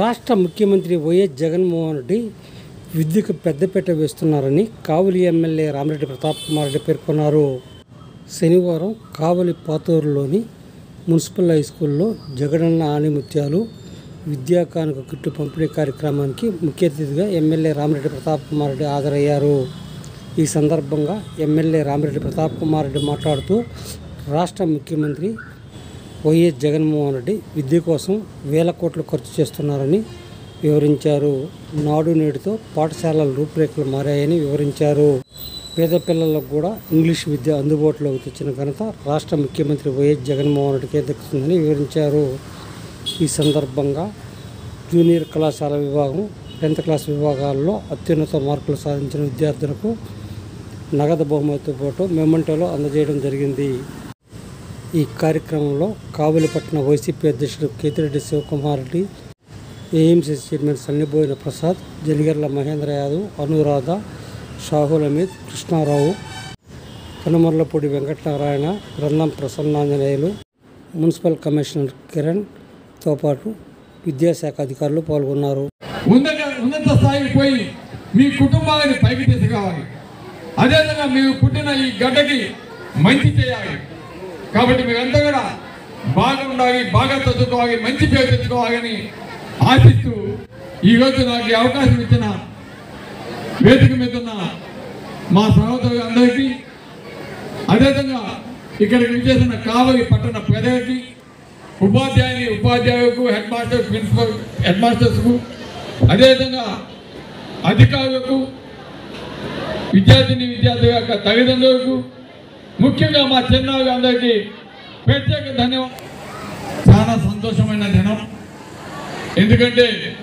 రాష్ట్ర ముఖ్యమంత్రి వైఎస్ జగన్మోహన్ రెడ్డి విద్యకు పెద్దపీట వేస్తున్నారని కావలి ఎమ్మెల్యే రామిరెడ్డి ప్రతాప్ కుమార్ రెడ్డి పేర్కొన్నారు శనివారం కావలి పాతూరులోని మున్సిపల్ హై స్కూల్లో జగనన్న ఆణిముత్యాలు విద్యా కానుక కిట్టు పంపిణీ కార్యక్రమానికి ముఖ్య అతిథిగా ఎమ్మెల్యే రామిరెడ్డి ప్రతాప్ కుమార్ రెడ్డి హాజరయ్యారు ఈ సందర్భంగా ఎమ్మెల్యే రామిరెడ్డి ప్రతాప్ కుమార్ రెడ్డి మాట్లాడుతూ రాష్ట్ర ముఖ్యమంత్రి వైఎస్ జగన్మోహన్ రెడ్డి విద్య కోసం వేల కోట్లు ఖర్చు చేస్తున్నారని వివరించారు నాడు నేడుతో పాఠశాలల రూపురేఖలు మారాయని వివరించారు పేద పిల్లలకు కూడా ఇంగ్లీష్ విద్య అందుబాటులోకి తెచ్చిన ఘనత రాష్ట్ర ముఖ్యమంత్రి వైఎస్ జగన్మోహన్ రెడ్డికే దక్కుతుందని వివరించారు ఈ సందర్భంగా జూనియర్ కళాశాల విభాగం టెన్త్ క్లాస్ విభాగాల్లో అత్యున్నత మార్కులు సాధించిన విద్యార్థులకు నగదు బహుమతితో పాటు మెమంటోలో అందజేయడం జరిగింది ఈ కార్యక్రమంలో కావలిపట్నం వైసీపీ అధ్యక్షుడు Ketireddy Sivakumar Reddy AMC chairman Sannibhoina Prasad Jaligarla Mahendra Yadav Anuradha Shahul Hameed Krishnarao Kanumarlapudi Venkatanarayana Grandham Prasannanjaneyulu municipal commissioner కిరణ్తో పాటు విద్యాశాఖ అధికారులు పాల్గొన్నారు ఉన్నత ఉన్నత స్థాయికి పోయి మీ కుటుంబాన్ని పైకి తీసుకురావాలి అదేవిధంగా మీరు పుట్టిన ఈ గడ్డకి మంచి చేయాలి కాబట్టి మీరంతా కూడా బాగా ఉండాలి బాగా చదువుకోవాలి మంచి పేరు తెచ్చుకోవాలని ఆశిస్తూ ఈరోజు నాకు ఈ అవకాశం ఇచ్చిన వేదిక మీద ఉన్న మా సహోదరులు అందరికీ అదేవిధంగా ఇక్కడికి విచ్చేసిన కావలి పట్టణ ప్రజలకి ఉపాధ్యాయుని ఉపాధ్యాయులకు హెడ్ మాస్టర్ ప్రిన్సిపల్ హెడ్ మాస్టర్స్కు అదేవిధంగా అధికారులకు విద్యార్థిని విద్యార్థుల యొక్క తల్లిదండ్రులకు ముఖ్యంగా మా చిన్నారులు అందరికీ ప్రత్యేక ధన్యవాదాలు చాలా సంతోషమైన దినం ఎందుకంటే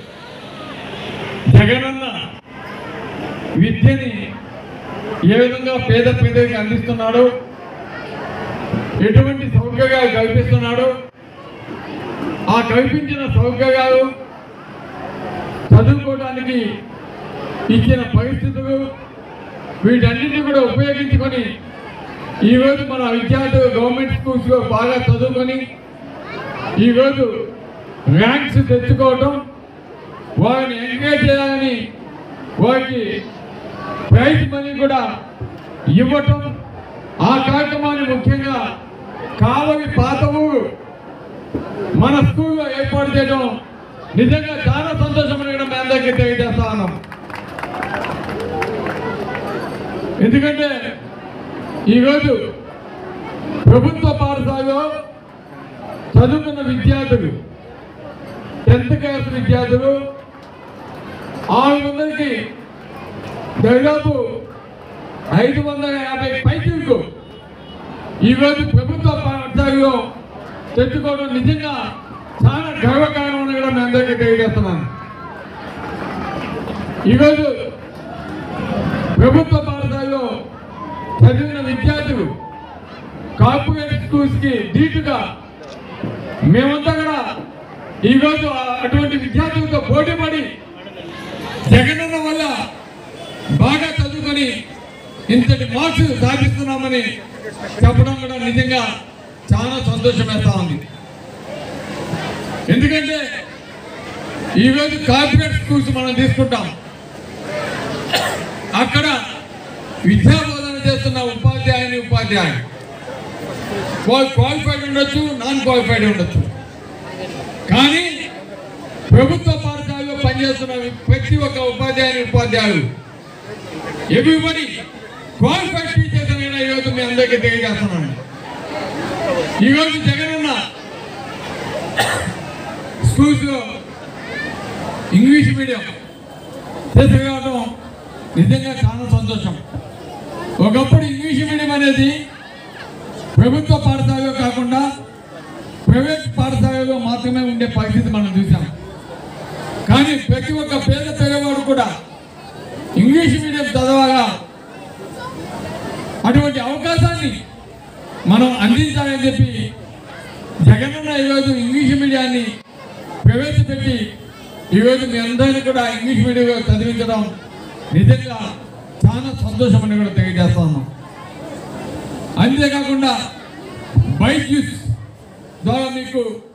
జగనన్న విద్యని ఏ విధంగా పేద పేదకి అందిస్తున్నాడో ఎటువంటి సౌకర్యాలు కల్పిస్తున్నాడో ఆ కల్పించిన సౌకర్యాలు చదువుకోవడానికి ఇచ్చిన పరిస్థితులు వీటన్నిటిని కూడా ఉపయోగించుకొని ఈరోజు మన విద్యార్థులు గవర్నమెంట్ స్కూల్స్లో బాగా చదువుకొని ఈరోజు ర్యాంక్స్ తెచ్చుకోవటం వారిని ఎంకరేజ్ చేయాలని వారికి ప్రైజ్ మనీ కూడా ఇవ్వటం ఆ కార్యక్రమాన్ని ముఖ్యంగా కావలి పాత ఊరు మన స్కూల్లో ఏర్పాటు చేయడం నిజంగా చాలా సంతోషమైన మీ అందరికీ తెలియజేస్తా ఉన్నాం ఎందుకంటే ఈరోజు ప్రభుత్వ పాఠశాలలో చదువుకున్న విద్యార్థులు టెన్త్ క్లాస్ విద్యార్థులు ఆరు వందలకి దాదాపు ఐదు వందల యాభై పైసలకు ఈరోజు ప్రభుత్వ పాఠశాలలో తెచ్చుకోవడం నిజంగా చాలా గర్వకారణం కూడా మీ అందరికీ తెలియజేస్తున్నాను ఈరోజు ప్రభుత్వ పాఠశాలలో చదివిన విద్యార్థులు కార్పొరేట్ స్కూల్స్ కి ధీటుగా మేమంతా కూడా ఈరోజు ఆ- అటువంటి విద్యార్థులతో పోటీ పడి జగనన్న వల్ల బాగా చదువుకొని ఇంతటి మార్క్స్ సాధిస్తున్నామని చెప్పడం కూడా నిజంగా చాలా సంతోషం వేస్తా ఉంది ఎందుకంటే ఈరోజు కార్పొరేట్ స్కూల్స్ మనం తీసుకుంటాం అక్కడ విద్యా బోధన చేస్తున్న ఉపాధ్యాయుని ఉపాధ్యాయుని వాళ్ళు క్వాలిఫైడ్ ఉండొచ్చు నాన్ క్వాలిఫైడ్ ఉండొచ్చు కానీ ప్రభుత్వ పాఠశాలలో పనిచేస్తున్న ప్రతి ఒక్క ఉపాధ్యాయుని ఉపాధ్యాయులు ఎవ్రీబడి క్వాలిఫైడ్ టీచర్స్ అని ఈరోజు మీ అందరికీ తెలియజేస్తున్నాను ఈరోజు జగనన్న స్కూల్స్లో ఇంగ్లీష్ మీడియం తీసుకురావడం నిజంగా చాలా సంతోషం ఒకప్పుడు ఇంగ్లీష్ మీడియం అనేది ప్రభుత్వ పాఠశాలలో కాకుండా ప్రైవేట్ పాఠశాలలో మాత్రమే ఉండే పరిస్థితి మనం చూసాం కానీ ప్రతి ఒక్క పేద పేదవాడు కూడా ఇంగ్లీష్ మీడియం చదవగా అటువంటి అవకాశాన్ని మనం అందించాలని చెప్పి జగనన్న ఈరోజు ఇంగ్లీష్ మీడియాన్ని ప్రవేశపెట్టి ఈరోజు మీ అందరినీ కూడా ఇంగ్లీష్ మీడియంలో చదివించడం నిజంగా చాలా సంతోషమని కూడా తెలియజేస్తా ఉన్నాం అంతేకాకుండా బైక్యూస్ ద్వారా మీకు